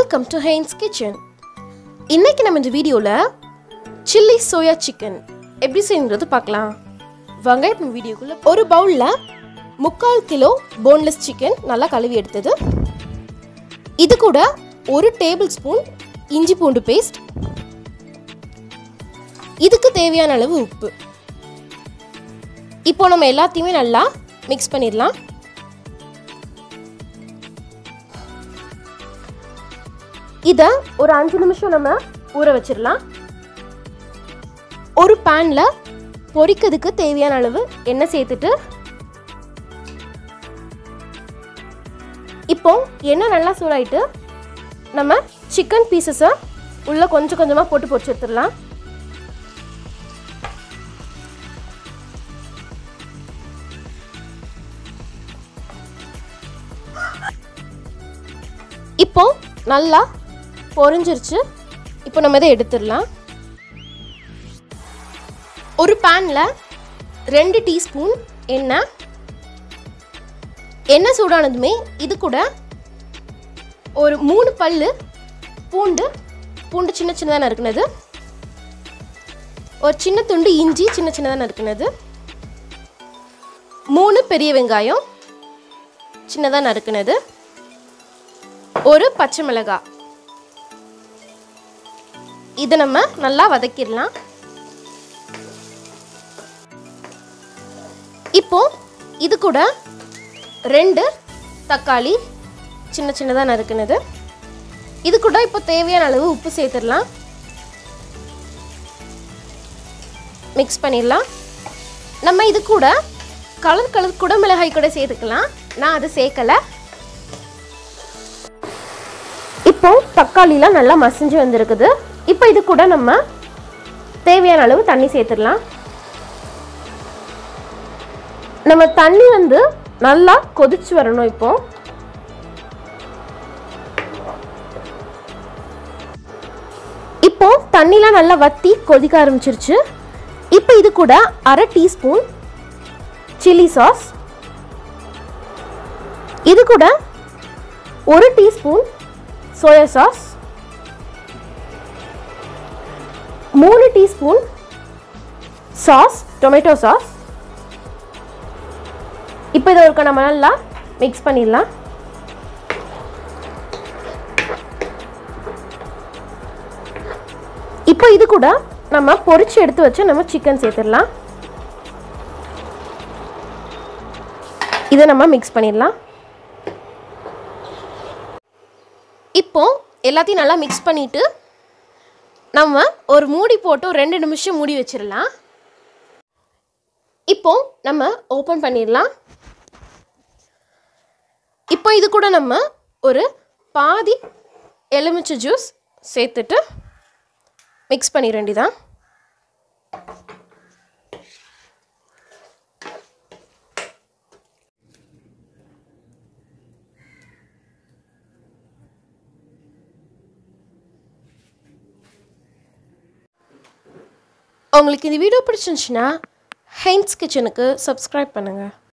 welcome to Haynes kitchen இன்னைக்கு நம்ம இந்த வீடியோவில் சில்லி சோயா சிக்கன் எப்படி செய்யுங்கிறது பார்க்கலாம் வாங்க இப்போ வீடியோக்குள்ள ஒரு பவுலில் முக்கால் கிலோ போன்லெஸ் சிக்கன் நல்லா கழுவி எடுத்தது இது கூட ஒரு டேபிள் ஸ்பூன் இஞ்சி பூண்டு பேஸ்ட் இதுக்கு தேவையான அளவு உப்பு இப்போ நம்ம எல்லாத்தையுமே நல்லா மிக்ஸ் பண்ணிடலாம் இதை ஒரு அஞ்சு நிமிஷம் நம்ம ஊற வச்சிடலாம் ஒரு பேனில் பொரிக்கிறதுக்கு தேவையான அளவு எண்ணெய் சேர்த்துட்டு இப்போ எண்ணெய் நல்லா சூடாயிட்டு நம்ம சிக்கன் பீசஸை உள்ளே கொஞ்சம் கொஞ்சமாக போட்டு பொரிச்சு எடுத்துடலாம் இப்போ நல்லா பொரிஞ்சிருச்சு இப்போ நம்ம இதை எடுத்துடலாம் ஒரு பேனில் ரெண்டு டீஸ்பூன் எண்ணெய் எண்ணெய் சூடானதுமே இது கூட ஒரு மூணு பல்லு பூண்டு பூண்டு சின்ன சின்னதாக நறுக்குனது ஒரு சின்ன துண்டு இஞ்சி சின்ன சின்னதாக நறுக்குனது மூணு பெரிய வெங்காயம் சின்னதாக நறுக்குனது ஒரு பச்சை மிளகாய் இதை நம்ம நல்லா வதக்கிடலாம் இப்போ இது கூட ரெண்டு தக்காளி சின்ன சின்னதாக நறுக்குனது இது கூட இப்போ தேவையான அளவு உப்பு சேர்த்துடலாம் மிக்ஸ் பண்ணிடலாம் நம்ம இது கூட கலர் கலர் குடமிளகாய் கூட சேர்த்துக்கலாம் நான் அதை சேர்க்கலை இப்போ தக்காளிலாம் நல்லா மசிஞ்சு வந்திருக்குது இப்போ இது கூட நம்ம தேவையான அளவு தண்ணி சேர்த்துடலாம் நம்ம தண்ணி வந்து நல்லா கொதிச்சு வரணும் இப்போ இப்போ தண்ணிலாம் நல்லா வத்தி கொதிக்க ஆரம்பிச்சிருச்சு இப்போ இது கூட அரை டீஸ்பூன் சில்லி சாஸ் இது கூட ஒரு டீஸ்பூன் சோயா சாஸ் மூணு டீஸ்பூன் சாஸ் டொமேட்டோ சாஸ் இப்போ இதை இருக்க நம்ம நல்லா மிக்ஸ் பண்ணிடலாம் இப்போ இது கூட நம்ம பொரிச்சு எடுத்து வச்சு நம்ம சிக்கன் சேர்த்துடலாம் இதை நம்ம மிக்ஸ் பண்ணிடலாம் இப்போ எல்லாத்தையும் நல்லா மிக்ஸ் பண்ணிவிட்டு நம்ம ஒரு மூடி போட்டு ஒரு ரெண்டு நிமிஷம் மூடி வச்சிடலாம் இப்போ நம்ம ஓப்பன் பண்ணிடலாம் இப்போ இது கூட நம்ம ஒரு பாதி எலுமிச்சை ஜூஸ் சேர்த்துட்டு மிக்ஸ் பண்ணிட வேண்டியதான் உங்களுக்கு இந்த வீடியோ பிடிச்சிருந்துச்சுன்னா ஹெயின்ஸ் கிச்சனுக்கு சப்ஸ்கிரைப் பண்ணுங்கள்